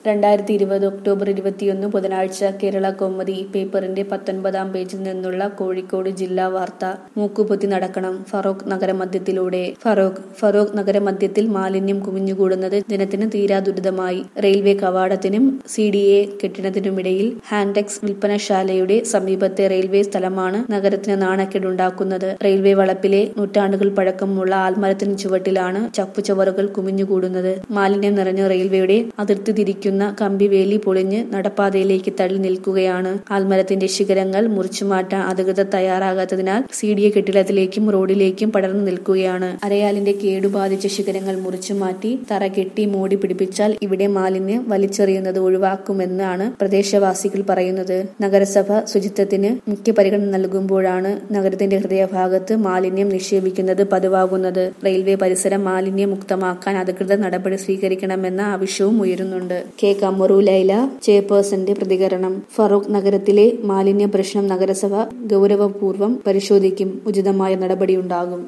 രണ്ടായിരത്തി ഇരുപത് ഒക്ടോബർ ഇരുപത്തിയൊന്ന് ബുധനാഴ്ച കേരള കൗമുദി പേപ്പറിന്റെ പത്തൊൻപതാം പേജിൽ നിന്നുള്ള കോഴിക്കോട് ജില്ലാ വാർത്ത മൂക്കുപൊത്തി നടക്കണം ഫറോക്ക് നഗരമധ്യത്തിലൂടെ ഫറോക്ക് ഫറോക്ക് നഗരമധ്യത്തിൽ മാലിന്യം കുമിഞ്ഞുകൂടുന്നത് ജനത്തിന് തീരാ ദുരിതമായി റെയിൽവേ കവാടത്തിനും സി ഡി എ കെട്ടിടത്തിനുമിടയിൽ ഹാൻഡെക്സ് വിൽപ്പനശാലയുടെ സമീപത്തെ റെയിൽവേ സ്ഥലമാണ് നഗരത്തിന് നാണക്കേടുണ്ടാക്കുന്നത് റെയിൽവേ വളപ്പിലെ നൂറ്റാണ്ടുകൾ പഴക്കമുള്ള ആൽമരത്തിന് ചുവട്ടിലാണ് ചപ്പുചവറുകൾ കുമിഞ്ഞുകൂടുന്നത് മാലിന്യം നിറഞ്ഞ റെയിൽവേയുടെ അതിർത്തി തിരിക്കുന്ന കമ്പിവേലി പൊളിഞ്ഞ് നടപ്പാതയിലേക്ക് തള്ളി നിൽക്കുകയാണ് ആൽമരത്തിന്റെ ശിഖരങ്ങൾ മുറിച്ചുമാറ്റാൻ അധികൃതർ തയ്യാറാകാത്തതിനാൽ സി ഡി എ കെട്ടിടത്തിലേക്കും റോഡിലേക്കും പടർന്നു നിൽക്കുകയാണ് അരയാലിന്റെ കേടുബാധിച്ച ശിഖരങ്ങൾ മുറിച്ചുമാറ്റി തറ കെട്ടി മൂടി പിടിപ്പിച്ചാൽ ഇവിടെ മാലിന്യം വലിച്ചെറിയുന്നത് ഒഴിവാക്കുമെന്നാണ് പ്രദേശവാസികൾ പറയുന്നത് നഗരസഭ ശുചിത്വത്തിന് മുഖ്യ പരിഗണന നൽകുമ്പോഴാണ് നഗരത്തിന്റെ ഹൃദയഭാഗത്ത് മാലിന്യം നിക്ഷേപിക്കുന്നത് പതിവാകുന്നത് റെയിൽവേ പരിസരം മാലിന്യമുക്തമാക്കാൻ അധികൃതർ നടപടി സ്വീകരിക്കണമെന്ന ആവശ്യവും ഉയരുന്നുണ്ട് കെ കമറു ലൈല ചെയർപേഴ്സന്റെ പ്രതികരണം ഫറൂഖ് നഗരത്തിലെ മാലിന്യ പ്രശ്നം നഗരസഭ ഗൗരവപൂർവ്വം പരിശോധിക്കും ഉചിതമായ നടപടിയുണ്ടാകും